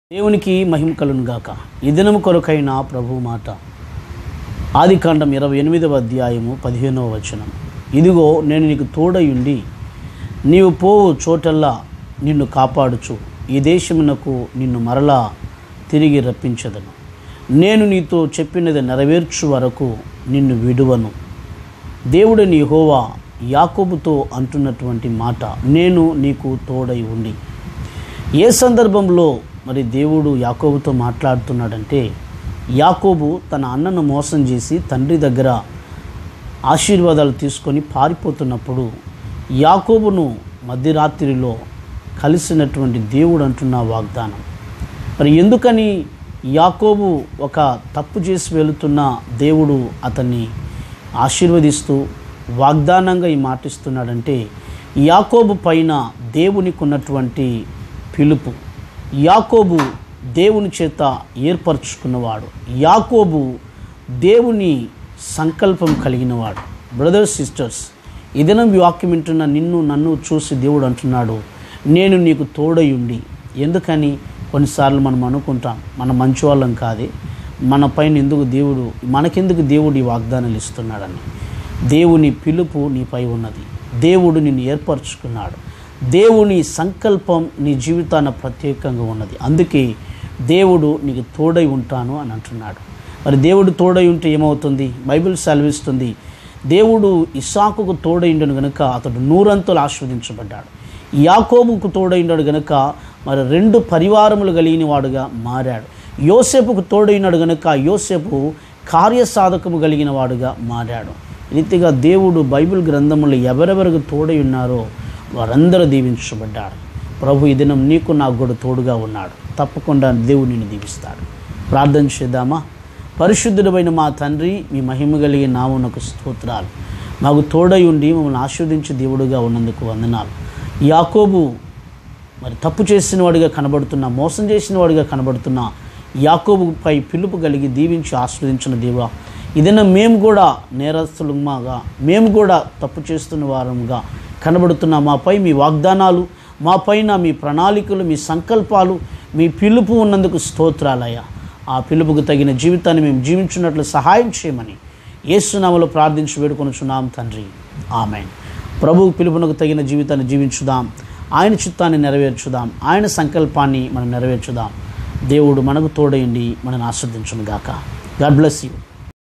దేవునికి మహిమ కలును గాక ఈ దినము కొరకైన ప్రభు మాట ఆదికాండం ఇరవై ఎనిమిదవ అధ్యాయము పదిహేనవ వచనం ఇదిగో నేను నీకు తోడయుండి నీవు పోవు చోటల్లా నిన్ను కాపాడుచు ఈ దేశమునకు నిన్ను మరలా తిరిగి రప్పించదను నేను నీతో చెప్పినది నెరవేర్చు వరకు నిన్ను విడువను దేవుడు నీ హోవా యాకోబుతో అంటున్నటువంటి మాట నేను నీకు తోడై ఉండి ఏ సందర్భంలో మరి దేవుడు యాకోబుతో మాట్లాడుతున్నాడంటే యాకోబు తన అన్నను మోసం చేసి తండ్రి దగ్గర ఆశీర్వాదాలు తీసుకొని పారిపోతున్నప్పుడు యాకోబును మధ్యరాత్రిలో కలిసినటువంటి దేవుడు అంటున్న వాగ్దానం మరి ఎందుకని యాకోబు ఒక తప్పు చేసి వెళుతున్న దేవుడు అతన్ని ఆశీర్వదిస్తూ వాగ్దానంగా ఈ మాటిస్తున్నాడంటే యాకోబు పైన దేవునికి ఉన్నటువంటి పిలుపు యాకోబు దేవుని చేత ఏర్పరచుకున్నవాడు యాకోబు దేవుని సంకల్పం కలిగినవాడు బ్రదర్స్ సిస్టర్స్ ఈ దినం ఈ వాక్యం వింటున్న నిన్ను నన్ను చూసి దేవుడు అంటున్నాడు నేను నీకు తోడయుండి ఎందుకని కొన్నిసార్లు మనం అనుకుంటాం మన మంచి వాళ్ళం కాదే మన పైన ఎందుకు దేవుడు మనకెందుకు దేవుడు ఈ వాగ్దానాలు ఇస్తున్నాడని దేవుని పిలుపు నీపై ఉన్నది దేవుడు నిన్ను ఏర్పరచుకున్నాడు దేవుని సంకల్పం నీ జీవితాన ప్రత్యేకంగా ఉన్నది అందుకే దేవుడు నీకు తోడై ఉంటాను అని అంటున్నాడు మరి దేవుడు తోడై ఉంటే ఏమవుతుంది బైబిల్ సెలవిస్తుంది దేవుడు ఇసాకుకు తోడైండను గనుక అతడు నూరంతులు ఆస్వాదించబడ్డాడు యాకోబుకు తోడైండాడు గనుక మరి రెండు పరివారములు కలిగిన వాడుగా మారాడు యోసేపుకు తోడైనాడు గనుక యోసేపు కార్యసాధకము కలిగిన వాడుగా మారాడు ఈ రీతిగా దేవుడు బైబిల్ గ్రంథములో ఎవరెవరికి తోడై ఉన్నారో వారందరూ దీవించబడ్డారు ప్రభు ఈ దినం నీకు నాకు కూడా తోడుగా ఉన్నాడు తప్పకుండా దేవుడు నిన్ను దీవిస్తాడు ప్రార్థన చేద్దామా పరిశుద్ధుడమైన మా తండ్రి మీ మహిమ కలిగిన నామునకు స్తోత్రాలు మాకు తోడై ఉండి మమ్మల్ని ఆస్వాదించే దేవుడుగా ఉన్నందుకు వందనాలు యాకోబు మరి తప్పు చేసిన వాడిగా కనబడుతున్న మోసం చేసిన వాడిగా కనబడుతున్న యాకోబుపై పిలుపు కలిగి దీవించి ఆస్వాదించిన దేవా ఇదైనా మేము కూడా నేరస్తులమాగా మేము కూడా తప్పు చేస్తున్న వారంగా కనబడుతున్న మాపై మీ వాగ్దానాలు మా పైన మీ ప్రణాళికలు మీ సంకల్పాలు మీ పిలుపు ఉన్నందుకు స్తోత్రాలయ్యా ఆ పిలుపుకు తగిన జీవితాన్ని మేము జీవించున్నట్లు సహాయం చేయమని ఏసునామలో ప్రార్థించి వేడుకొనుచున్నాం తండ్రి ఆమె ప్రభు పిలుపునకు తగిన జీవితాన్ని జీవించుదాం ఆయన చిత్తాన్ని నెరవేర్చుదాం ఆయన సంకల్పాన్ని మనం నెరవేర్చుదాం దేవుడు మనకు తోడయండి మనల్ని ఆస్వాదించును గాక గాడ్ బ్లెస్ యూ